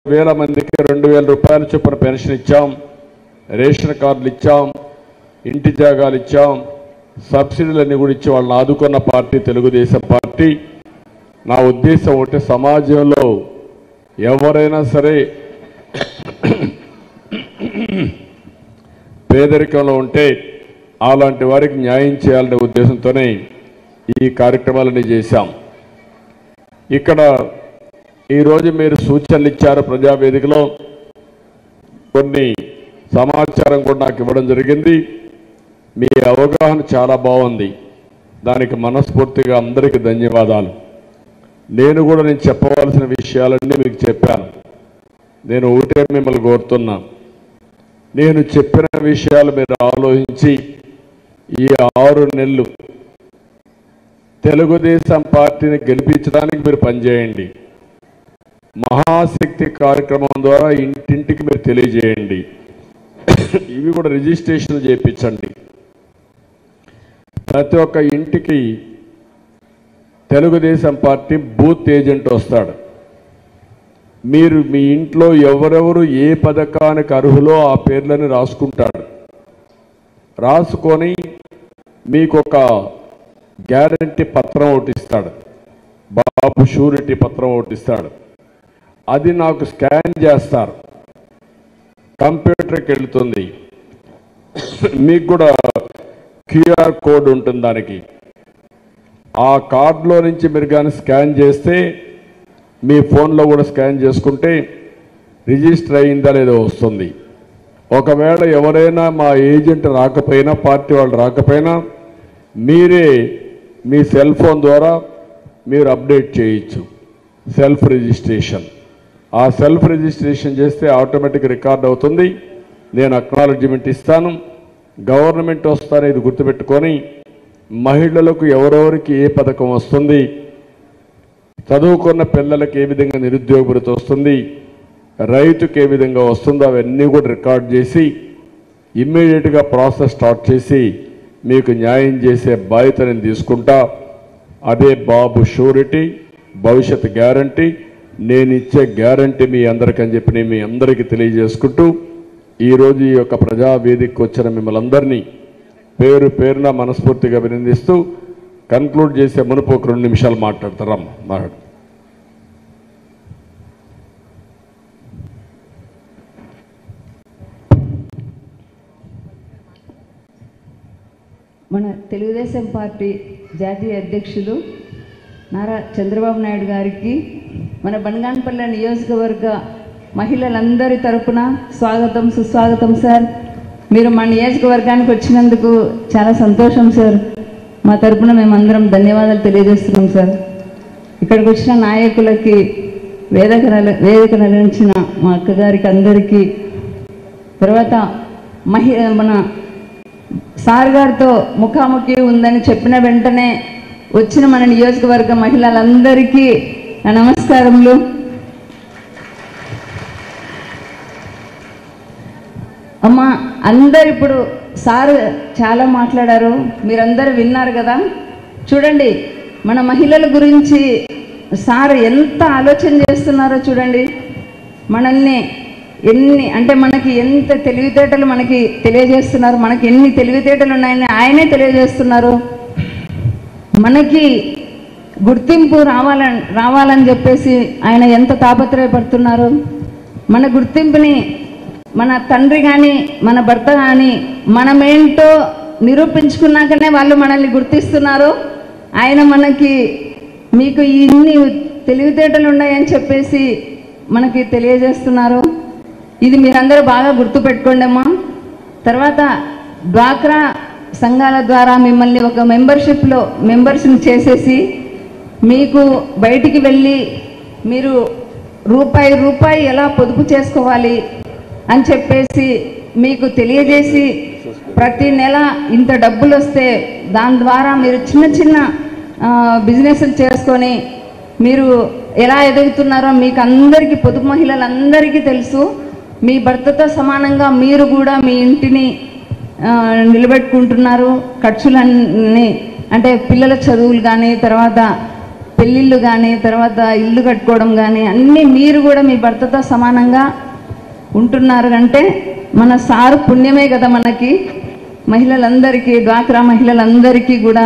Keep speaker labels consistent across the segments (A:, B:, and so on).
A: వేల మందికి రెండు వేల రూపాయల చొప్పున పెన్షన్ ఇచ్చాం రేషన్ కార్డులు ఇచ్చాం ఇంటి జాగాలు ఇచ్చాం సబ్సిడీలన్నీ కూడా ఇచ్చి వాళ్ళని ఆదుకున్న పార్టీ తెలుగుదేశం పార్టీ నా ఉద్దేశం ఒకటి సమాజంలో ఎవరైనా సరే పేదరికంలో ఉంటే అలాంటి వారికి న్యాయం చేయాలనే ఉద్దేశంతోనే ఈ కార్యక్రమాలన్నీ చేశాం ఇక్కడ ఈరోజు మీరు సూచనలు ఇచ్చారు ప్రజావేదికలో కొన్ని సమాచారం కూడా నాకు ఇవ్వడం జరిగింది మీ అవగాహన చాలా బాగుంది దానికి మనస్ఫూర్తిగా అందరికీ ధన్యవాదాలు నేను కూడా నేను చెప్పవలసిన విషయాలన్నీ మీకు చెప్పాను నేను ఒకటే మిమ్మల్ని కోరుతున్నా నేను చెప్పిన విషయాలు మీరు ఆలోచించి ఈ ఆరు నెలలు తెలుగుదేశం పార్టీని గెలిపించడానికి మీరు పనిచేయండి మహాశక్తి కార్యక్రమం ద్వారా ఇంటింటికి మీరు తెలియజేయండి ఇవి కూడా రిజిస్ట్రేషన్ చేయించండి ప్రతి ఒక్క ఇంటికి తెలుగుదేశం పార్టీ బూత్ ఏజెంట్ వస్తాడు మీరు మీ ఇంట్లో ఎవరెవరు ఏ పథకానికి అర్హులో ఆ పేర్లని రాసుకుంటాడు రాసుకొని మీకు ఒక గ్యారంటీ పత్రం ఒకటి ఇస్తాడు బాబు షూరిటీ పత్రం ఒకటి ఇస్తాడు అది నాకు స్కాన్ చేస్తారు కంప్యూటర్కి వెళ్తుంది మీకు కూడా క్యూఆర్ కోడ్ ఉంటుంది దానికి ఆ కార్డులో నుంచి మీరు కానీ స్కాన్ చేస్తే మీ ఫోన్లో కూడా స్కాన్ చేసుకుంటే రిజిస్టర్ అయిందా లేదో వస్తుంది ఒకవేళ ఎవరైనా మా ఏజెంట్ రాకపోయినా పార్టీ వాళ్ళు రాకపోయినా మీరే మీ సెల్ ఫోన్ ద్వారా మీరు అప్డేట్ చేయొచ్చు సెల్ఫ్ రిజిస్ట్రేషన్ ఆ సెల్ఫ్ రిజిస్ట్రేషన్ చేస్తే ఆటోమేటిక్ రికార్డ్ అవుతుంది నేను అక్నాలెడ్జ్మెంట్ ఇస్తాను గవర్నమెంట్ వస్తాను ఇది గుర్తుపెట్టుకొని మహిళలకు ఎవరెవరికి ఏ పథకం వస్తుంది చదువుకున్న పిల్లలకి ఏ విధంగా నిరుద్యోగ భృతి వస్తుంది రైతుకి ఏ విధంగా వస్తుందో అవన్నీ కూడా రికార్డ్ చేసి ఇమ్మీడియట్గా ప్రాసెస్ స్టార్ట్ చేసి మీకు న్యాయం చేసే బాధ్యత నేను తీసుకుంటా అదే బాబు షూరిటీ భవిష్యత్ గ్యారంటీ నేను ఇచ్చే గ్యారంటీ మీ అందరికని చెప్పి నేను మీ అందరికీ తెలియజేసుకుంటూ ఈరోజు ఈ యొక్క ప్రజా వేదికకు వచ్చిన మిమ్మల్ని అందరినీ పేరు పేరున మనస్ఫూర్తిగా అభినందిస్తూ కన్క్లూడ్ చేసే మునుపు ఒక రెండు నిమిషాలు మాట్లాడతారమ్మ మాట్లాడు
B: మన తెలుగుదేశం పార్టీ జాతీయ అధ్యక్షులు నారా చంద్రబాబు నాయుడు గారికి మన బనగానపల్లె నియోజకవర్గ మహిళలందరి తరపున స్వాగతం సుస్వాగతం సార్ మీరు మా నియోజకవర్గానికి వచ్చినందుకు చాలా సంతోషం సార్ మా తరపున మేమందరం ధన్యవాదాలు తెలియజేస్తున్నాం సార్ ఇక్కడికి వచ్చిన నాయకులకి వేదిక నల- వేదిక నలించిన మా అక్కగారికి అందరికీ తర్వాత మహి మన సార్ గారితో ముఖాముఖి ఉందని చెప్పిన వెంటనే వచ్చిన మన నియోజకవర్గ మహిళలందరికీ నా నమస్కారములు అమ్మ అందరు ఇప్పుడు సార్ చాలా మాట్లాడారు మీరందరూ విన్నారు కదా చూడండి మన మహిళల గురించి సార్ ఎంత ఆలోచన చేస్తున్నారో చూడండి మనల్ని ఎన్ని అంటే మనకి ఎంత తెలివితేటలు మనకి తెలియజేస్తున్నారు మనకి ఎన్ని తెలివితేటలు ఉన్నాయని ఆయనే తెలియజేస్తున్నారు మనకి గుర్తింపు రావాలని రావాలని చెప్పేసి ఆయన ఎంత తాపత్రయపడుతున్నారు మన గుర్తింపుని మన తండ్రి కానీ మన భర్త కానీ మనమేంటో నిరూపించుకున్నాకనే వాళ్ళు మనల్ని గుర్తిస్తున్నారు ఆయన మనకి మీకు ఇన్ని తెలివితేటలు ఉన్నాయని చెప్పేసి మనకి తెలియజేస్తున్నారు ఇది మీరందరూ బాగా గుర్తుపెట్టుకోండి అమ్మా తర్వాత డ్వాక్రా సంఘాల ద్వారా మిమ్మల్ని ఒక మెంబర్షిప్లో మెంబర్స్ని చేసేసి మీకు బయటికి వెళ్ళి మీరు రూపాయి రూపాయి ఎలా పొదుపు చేసుకోవాలి అని చెప్పేసి మీకు తెలియజేసి ప్రతి నెల ఇంత డబ్బులు వస్తే దాని ద్వారా మీరు చిన్న చిన్న బిజినెస్లు చేసుకొని మీరు ఎలా ఎదుగుతున్నారో మీకు అందరికీ పొదుపు మహిళలందరికీ తెలుసు మీ భర్తతో సమానంగా మీరు కూడా మీ ఇంటిని ఆ, నిలబెట్టుకుంటున్నారు ఖర్చులన్నీ అంటే పిల్లల చదువులు కానీ తర్వాత పెళ్ళిళ్ళు కానీ తర్వాత ఇల్లు కట్టుకోవడం కానీ అన్నీ మీరు కూడా మీ భర్తతో సమానంగా ఉంటున్నారు అంటే మన సారు పుణ్యమే కదా మనకి మహిళలందరికీ డ్వాక్రా మహిళలందరికీ కూడా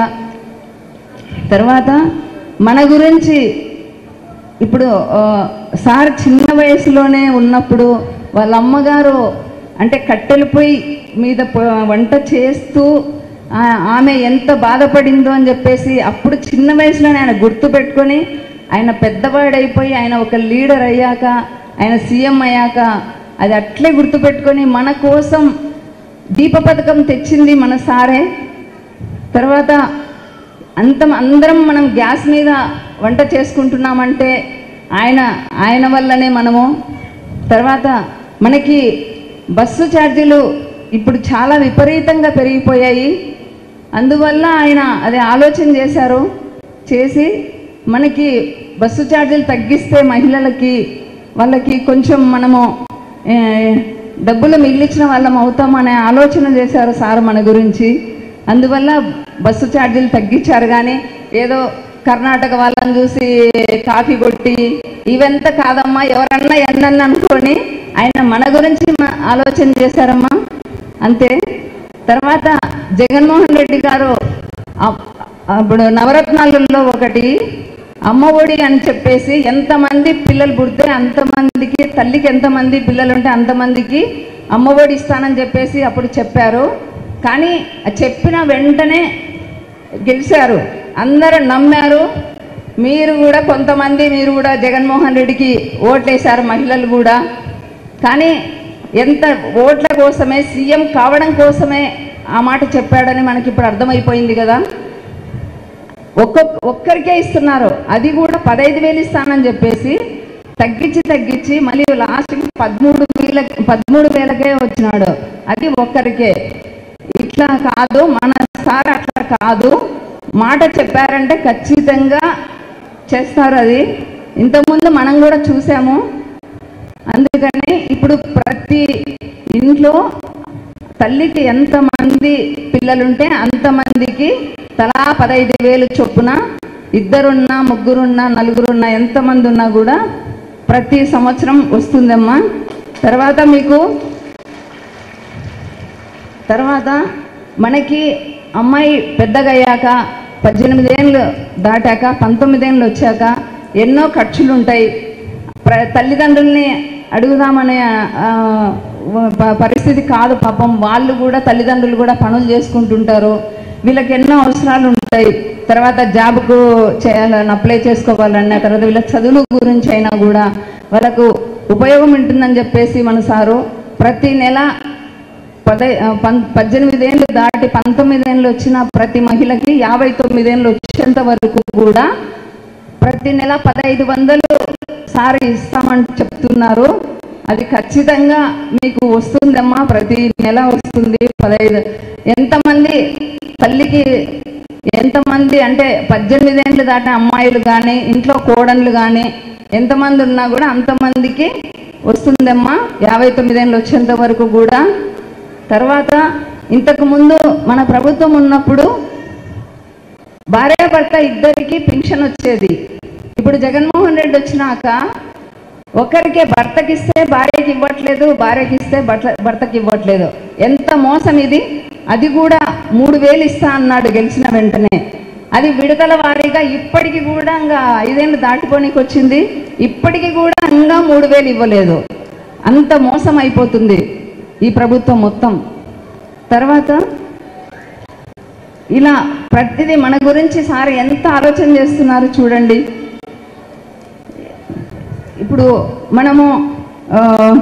B: తర్వాత మన గురించి ఇప్పుడు ఆ, సార్ చిన్న వయసులోనే ఉన్నప్పుడు వాళ్ళ అమ్మగారు అంటే కట్టెల పొయ్యి మీద ప- వంట చేస్తూ ఆ- ఆమె ఎంత బాధపడిందో అని చెప్పేసి అప్పుడు చిన్న వయసులోనే ఆయన గుర్తు పెట్టుకొని ఆయన పెద్దవాడైపోయి ఆయన ఒక లీడర్ అయ్యాక ఆయన సీఎం అయ్యాక అది అట్లే గుర్తుపెట్టుకొని మన కోసం దీప పథకం తెచ్చింది మన సారే తర్వాత అంత అందరం మనం గ్యాస్ మీద వంట చేసుకుంటున్నామంటే ఆయన ఆయన వల్లనే మనము తర్వాత మనకి బస్సు ఛార్జీలు ఇప్పుడు చాలా విపరీతంగా పెరిగిపోయాయి అందువల్ల ఆయన అది ఆలోచన చేశారు చేసి మనకి బస్సు ఛార్జీలు తగ్గిస్తే మహిళలకి వాళ్ళకి కొంచెం మనము ఏ, డబ్బులు మిగిలించిన వాళ్ళం అవుతామనే ఆలోచన చేశారు సార్ మన గురించి అందువల్ల బస్సు ఛార్జీలు తగ్గించారు కానీ ఏదో కర్ణాటక వాళ్ళని చూసి కాఫీ కొట్టి ఇవంతా కాదమ్మా ఎవరన్నా ఎన్నన్నా అనుకొని ఆయన మన గురించి మ- ఆలోచన చేశారమ్మా అంతే తర్వాత జగన్మోహన్ రెడ్డి గారు అప్- అప్పుడు నవరత్నాలలో ఒకటి అమ్మ ఒడి అని చెప్పేసి ఎంతమంది పిల్లలు పుడితే అంతమందికి తల్లికి ఎంతమంది పిల్లలు ఉంటే అంతమందికి అమ్మ ఒడి ఇస్తానని చెప్పేసి అప్పుడు చెప్పారు కానీ ఆ చెప్పిన వెంటనే గెలిచారు అందరూ నమ్మారు మీరు కూడా కొంతమంది మీరు కూడా జగన్మోహన్ రెడ్డికి ఓట్లేశారు మహిళలు కూడా కానీ ఎంత ఓట్ల కోసమే సీఎం కావడం కోసమే ఆ మాట చెప్పాడని మనకి ఇప్పుడు అర్థమైపోయింది కదా ఒక్కొక్క ఒక్కరికే ఇస్తున్నారు అది కూడా పదహైదు వేలు ఇస్తానని చెప్పేసి తగ్గించి తగ్గించి మళ్ళీ లాస్ట్కి పదమూడు వేల పదమూడు వేలకే వచ్చినాడు అది ఒక్కరికే ఇట్లా కాదు మన సార్ అట్లా కాదు మాట చెప్పారంటే ఖచ్చితంగా చేస్తారు అది ఇంతకుముందు మనం కూడా చూసాము అందుకని ఇప్పుడు ప్రతి ఇంట్లో తల్లికి ఎంతమంది పిల్లలుంటే అంతమందికి తలా పదహైదు వేలు చొప్పున ఇద్దరున్నా ముగ్గురున్నా నలుగురున్నా ఎంతమంది ఉన్నా కూడా ప్రతి సంవత్సరం వస్తుందమ్మా తర్వాత మీకు తర్వాత మనకి అమ్మాయి పెద్దగా అయ్యాక పద్దెనిమిది ఏళ్ళు దాటాక పంతొమ్మిది ఏళ్ళు వచ్చాక ఎన్నో ఖర్చులు ఉంటాయి ప్ర తల్లిదండ్రుల్ని అడుగుదామనే ఆ, ప- పరిస్థితి కాదు పాపం వాళ్ళు కూడా తల్లిదండ్రులు కూడా పనులు చేసుకుంటుంటారు వీళ్ళకి ఎన్నో అవసరాలు ఉంటాయి తర్వాత జాబ్కు చేయాలని అప్లై చేసుకోవాలన్నా తర్వాత వీళ్ళ చదువుల గురించి అయినా కూడా వాళ్ళకు ఉపయోగం ఉంటుందని చెప్పేసి మన సారు ప్రతి నెల పదై ఆ, పం పద్దెనిమిది ఏళ్ళు దాటి పంతొమ్మిది ఏళ్ళు వచ్చిన ప్రతి మహిళకి యాభై తొమ్మిది ఏళ్ళు వచ్చేంత వరకు కూడా ప్రతి నెల పదహైదు వందలు సారి ఇస్తామని చెప్తున్నారు అది ఖచ్చితంగా మీకు వస్తుందమ్మా ప్రతి నెల వస్తుంది పదహైదు ఎంతమంది తల్లికి ఎంతమంది అంటే పద్దెనిమిది ఏళ్ళు దాటిన అమ్మాయిలు కానీ ఇంట్లో కోడన్లు కానీ ఎంతమంది ఉన్నా కూడా అంతమందికి వస్తుందమ్మా యాభై తొమ్మిది ఏళ్ళు వచ్చేంత వరకు కూడా తర్వాత ఇంతకు ముందు మన ప్రభుత్వం ఉన్నప్పుడు భార్యాభర్త ఇద్దరికి పెన్షన్ వచ్చేది ఇప్పుడు జగన్మోహన్ రెడ్డి వచ్చినాక ఒకరికే భర్తకి ఇస్తే భార్యకి ఇవ్వట్లేదు భార్యకి ఇస్తే భర్త భర్తకి ఇవ్వట్లేదు ఎంత మోసం ఇది అది కూడా మూడు వేలు ఇస్తా అన్నాడు గెలిచిన వెంటనే అది విడుదల వారీగా ఇప్పటికి కూడా ఇంకా ఐదేళ్ళు దాటిపోనికి వచ్చింది ఇప్పటికి కూడా ఇంకా మూడు వేలు ఇవ్వలేదు అంత మోసం అయిపోతుంది ఈ ప్రభుత్వం మొత్తం తర్వాత ఇలా ప్రతిదీ మన గురించి సార్ ఎంత ఆలోచన చేస్తున్నారు చూడండి ఇప్పుడు మనము ఆ,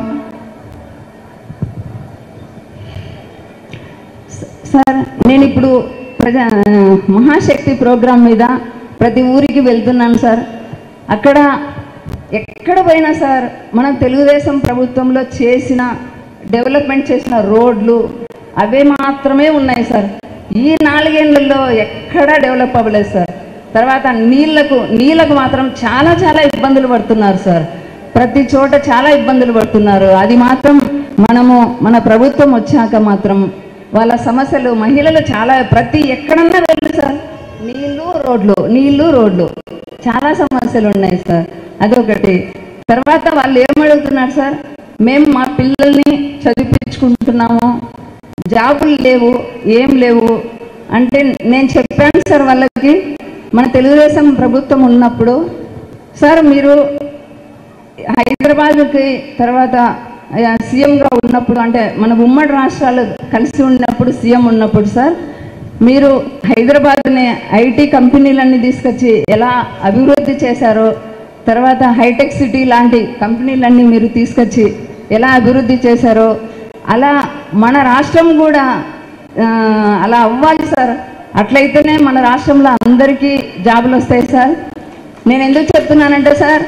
B: స- సార్ నేను ఇప్పుడు ప్రజా మహాశక్తి ప్రోగ్రాం మీద ప్రతి ఊరికి వెళ్తున్నాను సార్ అక్కడ ఎక్కడ పోయినా సార్ మన తెలుగుదేశం ప్రభుత్వంలో చేసిన డెవలప్మెంట్ చేసిన రోడ్లు అవే మాత్రమే ఉన్నాయి సార్ ఈ నాలుగేళ్లలో ఎక్కడా డెవలప్ అవ్వలేదు సార్ తర్వాత నీళ్లకు నీళ్లకు మాత్రం చాలా చాలా ఇబ్బందులు పడుతున్నారు సార్ ప్రతి చోట చాలా ఇబ్బందులు పడుతున్నారు అది మాత్రం మనము మన ప్రభుత్వం వచ్చాక మాత్రం వాళ్ళ సమస్యలు మహిళలు చాలా ప్రతి ఎక్కడన్నా వెళ్ళు సార్ నీళ్లు రోడ్లు నీళ్లు రోడ్లు చాలా సమస్యలు ఉన్నాయి సార్ అదొకటి తర్వాత వాళ్ళు ఏమడుగుతున్నారు సార్ మేము మా పిల్లల్ని చదివించుకుంటున్నాము జాబులు లేవు ఏం లేవు అంటే నేను చెప్పాను సార్ వాళ్ళకి మన తెలుగుదేశం ప్రభుత్వం ఉన్నప్పుడు సార్ మీరు హైదరాబాద్కి తర్వాత ఆ, సీఎంగా ఉన్నప్పుడు అంటే మన ఉమ్మడి రాష్ట్రాలు కలిసి ఉన్నప్పుడు సీఎం ఉన్నప్పుడు సార్ మీరు హైదరాబాద్ని ఐటీ కంపెనీలన్నీ తీసుకొచ్చి ఎలా అభివృద్ధి చేశారో తర్వాత హైటెక్ సిటీ లాంటి కంపెనీలన్నీ మీరు తీసుకొచ్చి ఎలా అభివృద్ధి చేశారో అలా మన రాష్ట్రం కూడా ఆ, అలా అవ్వాలి సార్ అట్లయితేనే మన రాష్ట్రంలో అందరికీ జాబులు వస్తాయి సార్ నేను ఎందుకు చెప్తున్నానంటే సార్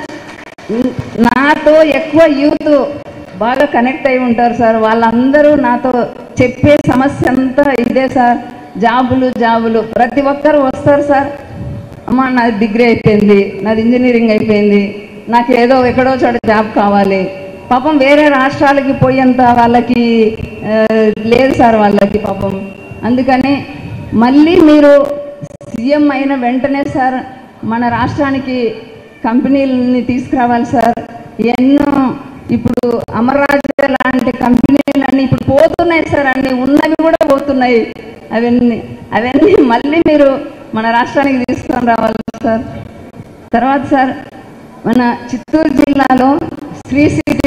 B: నాతో ఎక్కువ యూత్ బాగా కనెక్ట్ అయి ఉంటారు సార్ వాళ్ళందరూ నాతో చెప్పే సమస్య అంతా ఇదే సార్ జాబులు జాబులు ప్రతి ఒక్కరు వస్తారు సార్ అమ్మ నాది డిగ్రీ అయిపోయింది నాది ఇంజనీరింగ్ అయిపోయింది నాకు ఏదో ఎక్కడో చోట జాబ్ కావాలి పాపం వేరే రాష్ట్రాలకి పోయేంత వాళ్ళకి ఆ, లేదు సార్ వాళ్ళకి పాపం అందుకని మళ్ళీ మీరు సీఎం అయిన వెంటనే సార్ మన రాష్ట్రానికి కంపెనీలని తీసుకురావాలి సార్ ఎన్నో ఇప్పుడు అమర్రాజ్య లాంటి కంపెనీలన్నీ ఇప్పుడు పోతున్నాయి సార్ అన్ని ఉన్నవి కూడా పోతున్నాయి అవన్నీ అవన్నీ మళ్ళీ మీరు మన రాష్ట్రానికి తీసుకొని రావాలి సార్ తర్వాత సార్ మన చిత్తూరు జిల్లాలో శ్రీ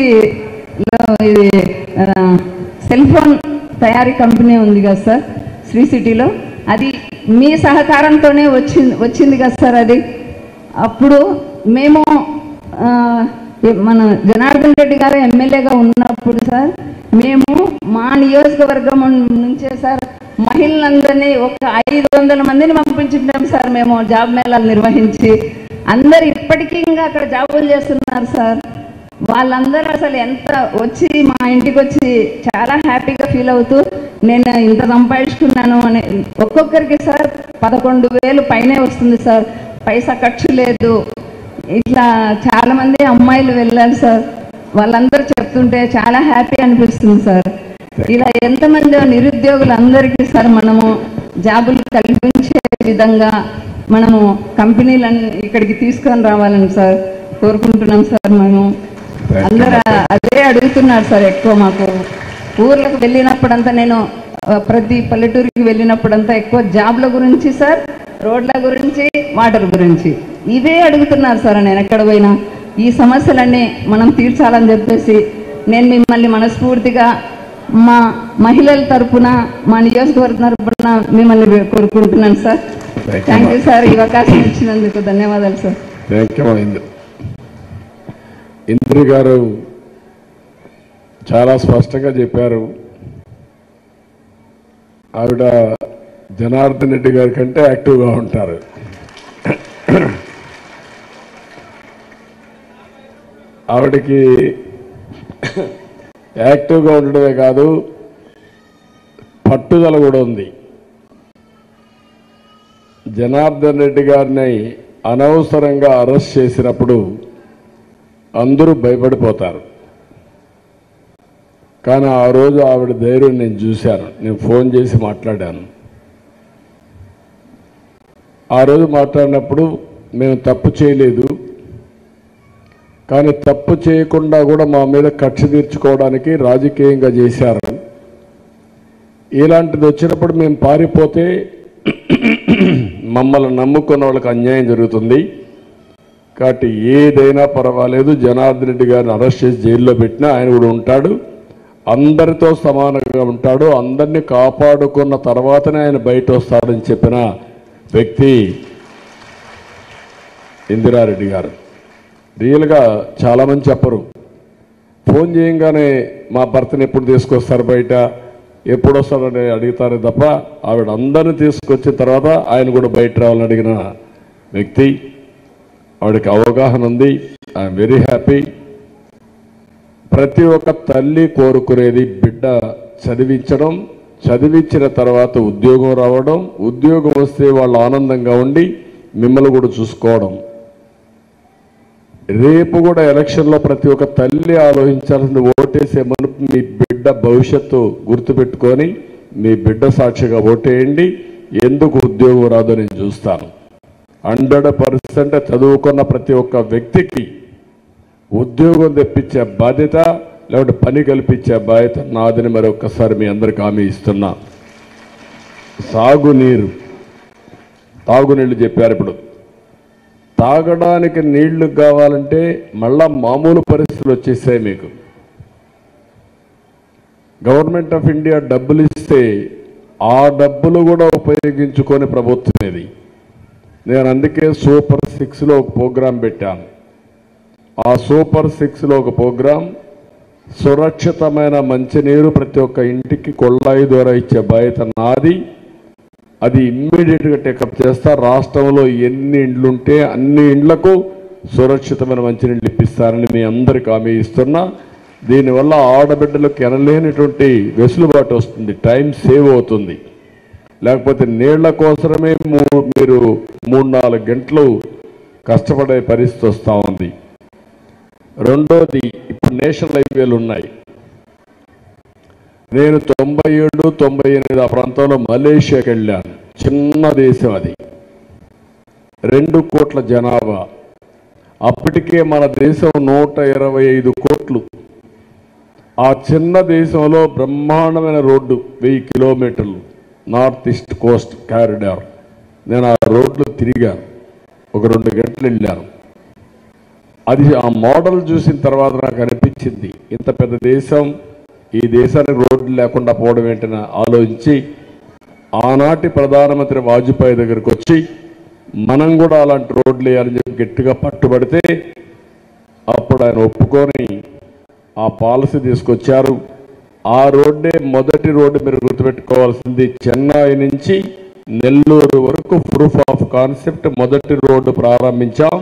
B: సిటీలో ఇది ఆ, సెల్ ఫోన్ తయారీ కంపెనీ ఉంది కదా సార్ శ్రీ సిటీలో అది మీ సహకారంతోనే వచ్చింది వచ్చింది కదా సార్ అది అప్పుడు మేము ఆ, మన జనార్దన్ రెడ్డి గారు ఎమ్మెల్యేగా ఉన్నప్పుడు సార్ మేము మా నియోజకవర్గం నుంచే సార్ మహిళలందరినీ ఒక ఐదు వందల మందిని పంపించుంటాం సార్ మేము జాబ్ మేళాలు నిర్వహించి అందరు ఇప్పటికీ ఇంకా అక్కడ జాబులు చేస్తున్నారు సార్ వాళ్ళందరూ అసలు ఎంత వచ్చి మా ఇంటికి వచ్చి చాలా హ్యాపీగా ఫీల్ అవుతూ నేను ఇంత సంపాదించుకున్నాను అని ఒక్కొక్కరికి సార్ పదకొండు వేలు పైనే వస్తుంది సార్ పైసా ఖర్చు లేదు ఇట్లా చాలా మంది అమ్మాయిలు వెళ్ళాలి సార్ వాళ్ళందరూ చెప్తుంటే చాలా హ్యాపీ అనిపిస్తుంది సార్ ఇలా ఎంతమంది నిరుద్యోగులందరికీ సార్ మనము జాబులు కల్పించే విధంగా మనము కంపెనీలన్నీ ఇక్కడికి తీసుకొని రావాలని సార్ కోరుకుంటున్నాం సార్ మేము అందరూ అదే అడుగుతున్నారు సార్ ఎక్కువ మాకు ఊర్లకు వెళ్ళినప్పుడంతా నేను ఆ, ప్రతి పల్లెటూరికి వెళ్ళినప్పుడంతా ఎక్కువ జాబ్ల గురించి సార్ రోడ్ల గురించి వాటర్ గురించి ఇవే అడుగుతున్నారు సార్ నేను ఎక్కడ పోయినా ఈ సమస్యలన్నీ మనం తీర్చాలని చెప్పేసి నేను మిమ్మల్ని మనస్ఫూర్తిగా మా మహిళల తరపున మా నియోజకవర్గం తరపున మిమ్మల్ని కోరుకుంటున్నాను sir
A: Thank you,
B: thank you
A: ma'am.
B: Sir ఈ అవకాశం ఇచ్చినందుకు ధన్యవాదాలు సార్
A: థ్యాంక్ యూ ఇంద్ర ఇంద్రి గారు చాలా స్పష్టంగా చెప్పారు ఆవిడ జనార్దన్ రెడ్డి గారి కంటే యాక్టివ్గా ఉంటారు ఆవిడకి యాక్టివ్గా ఉండడమే కాదు పట్టుదల కూడా ఉంది జనార్దన్ రెడ్డి గారిని అనవసరంగా అరెస్ట్ చేసినప్పుడు అందరూ భయపడిపోతారు కానీ ఆ రోజు ఆవిడ ధైర్యం నేను చూశాను నేను ఫోన్ చేసి మాట్లాడాను ఆ రోజు మాట్లాడినప్పుడు మేము తప్పు చేయలేదు కానీ తప్పు చేయకుండా కూడా మా మీద కక్ష తీర్చుకోవడానికి రాజకీయంగా చేశారు ఇలాంటిది వచ్చినప్పుడు మేము పారిపోతే మమ్మల్ని నమ్ముకున్న వాళ్ళకి అన్యాయం జరుగుతుంది కాబట్టి ఏదైనా పర్వాలేదు జనార్దన్ రెడ్డి గారిని అరెస్ట్ చేసి జైల్లో పెట్టినా ఆయన కూడా ఉంటాడు అందరితో సమానంగా ఉంటాడు అందరినీ కాపాడుకున్న తర్వాతనే ఆయన బయట వస్తాడని చెప్పిన వ్యక్తి ఇందిరారెడ్డి గారు రియల్గా చాలామంది చెప్పరు ఫోన్ చేయంగానే మా భర్తను ఎప్పుడు తీసుకొస్తారు బయట ఎప్పుడు వస్తాడని అడుగుతారు తప్ప ఆవిడ అందరిని తీసుకొచ్చిన తర్వాత ఆయన కూడా బయట రావాలని అడిగిన వ్యక్తి ఆవిడకి అవగాహన ఉంది ఐఎమ్ వెరీ హ్యాపీ ప్రతి ఒక్క తల్లి కోరుకునేది బిడ్డ చదివించడం చదివించిన తర్వాత ఉద్యోగం రావడం ఉద్యోగం వస్తే వాళ్ళు ఆనందంగా ఉండి మిమ్మల్ని కూడా చూసుకోవడం రేపు కూడా ఎలక్షన్లో ప్రతి ఒక్క తల్లి ఆలోచించాల్సింది ఓటేసే మునుపు మీ బిడ్డ భవిష్యత్తు గుర్తుపెట్టుకొని మీ బిడ్డ సాక్షిగా ఓటేయండి ఎందుకు ఉద్యోగం రాదో నేను చూస్తాను హండ్రెడ్ పర్సెంట్ చదువుకున్న ప్రతి ఒక్క వ్యక్తికి ఉద్యోగం తెప్పించే బాధ్యత లేకుంటే పని కల్పించే బాధ్యత నాదని మరొకసారి మీ అందరికి హామీ ఇస్తున్నా సాగునీరు తాగునీళ్ళు చెప్పారు ఇప్పుడు తాగడానికి నీళ్లు కావాలంటే మళ్ళా మామూలు పరిస్థితులు వచ్చేసాయి మీకు గవర్నమెంట్ ఆఫ్ ఇండియా డబ్బులు ఇస్తే ఆ డబ్బులు కూడా ఉపయోగించుకొని ప్రభుత్వం ఇది నేను అందుకే సూపర్ సిక్స్లో ఒక ప్రోగ్రాం పెట్టాను ఆ సూపర్ సిక్స్లో ఒక ప్రోగ్రాం సురక్షితమైన మంచినీరు ప్రతి ఒక్క ఇంటికి కొళ్ళాయి ద్వారా ఇచ్చే బాధ్యత నాది అది ఇమ్మీడియట్గా టేకప్ చేస్తా రాష్ట్రంలో ఎన్ని ఇండ్లుంటే అన్ని ఇండ్లకు సురక్షితమైన మంచినీళ్ళు ఇప్పిస్తారని మీ అందరికి హామీ ఇస్తున్నా దీనివల్ల ఆడబిడ్డలకు ఎనలేనటువంటి వెసులుబాటు వస్తుంది టైం సేవ్ అవుతుంది లేకపోతే నీళ్ల కోసమే మూ- మీరు మూడు నాలుగు గంటలు కష్టపడే పరిస్థితి వస్తూ ఉంది రెండోది ఇప్పుడు నేషనల్ హైవేలు ఉన్నాయి నేను తొంభై ఏడు తొంభై ఎనిమిది ఆ ప్రాంతంలో మలేషియాకి వెళ్ళాను చిన్న దేశం అది రెండు కోట్ల జనాభా అప్పటికే మన దేశం నూట ఇరవై ఐదు కోట్లు ఆ చిన్న దేశంలో బ్రహ్మాండమైన రోడ్డు వెయ్యి కిలోమీటర్లు నార్త్ ఈస్ట్ కోస్ట్ కారిడార్ నేను ఆ రోడ్లు తిరిగాను ఒక రెండు గంటలు వెళ్ళాను అది ఆ మోడల్ చూసిన తర్వాత నాకు అనిపించింది ఇంత పెద్ద దేశం ఈ దేశానికి రోడ్లు లేకుండా పోవడం ఏంటని ఆలోచించి ఆనాటి ప్రధానమంత్రి వాజ్పేయి దగ్గరికి వచ్చి మనం కూడా అలాంటి రోడ్లు వేయాలని చెప్పి గట్టిగా పట్టుబడితే అప్పుడు ఆయన ఒప్పుకొని ఆ పాలసీ తీసుకొచ్చారు ఆ రోడ్డే మొదటి రోడ్డు మీరు గుర్తుపెట్టుకోవాల్సింది చెన్నై నుంచి నెల్లూరు వరకు ప్రూఫ్ ఆఫ్ కాన్సెప్ట్ మొదటి రోడ్డు ప్రారంభించాం